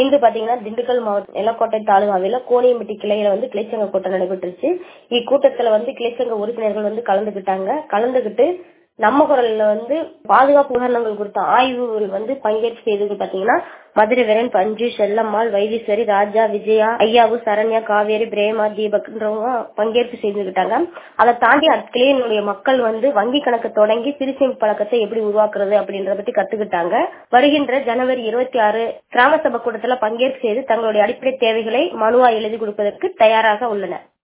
இன்று பாத்தீங்கன்னா திண்டுக்கல் மாவட்டம் எல்லக்கோட்டை தாலுகாவில கோணியம்பட்டி கிளையில வந்து கிளைச்சங்க கூட்டம் நடைபெற்றுச்சு இக்கூட்டத்துல வந்து கிளைச்சங்க உறுப்பினர்கள் வந்து கலந்துகிட்டாங்க கலந்துகிட்டு நம்ம குரல்ல வந்து பாதுகாப்பு உபகரணங்கள் குறித்த ஆய்வுகள் வந்து பங்கேற்பு செய்தது பாத்தீங்கன்னா மதுரை வீரன் பஞ்சு செல்லம்மாள் வைத்தீஸ்வரி ராஜா விஜயா ஐயாவு சரண்யா காவேரி பிரேமா தீபக்ன்றவங்க பங்கேற்பு செய்துகிட்டாங்க அதை தாண்டி அக்கிளையினுடைய மக்கள் வந்து வங்கி கணக்கு தொடங்கி சிறுசேமிப்பு பழக்கத்தை எப்படி உருவாக்குறது அப்படின்றத பத்தி கத்துக்கிட்டாங்க வருகின்ற ஜனவரி இருபத்தி ஆறு கிராம சபை கூட்டத்துல பங்கேற்பு செய்து தங்களுடைய அடிப்படை தேவைகளை மனுவா எழுதி கொடுப்பதற்கு தயாராக உள்ளனர்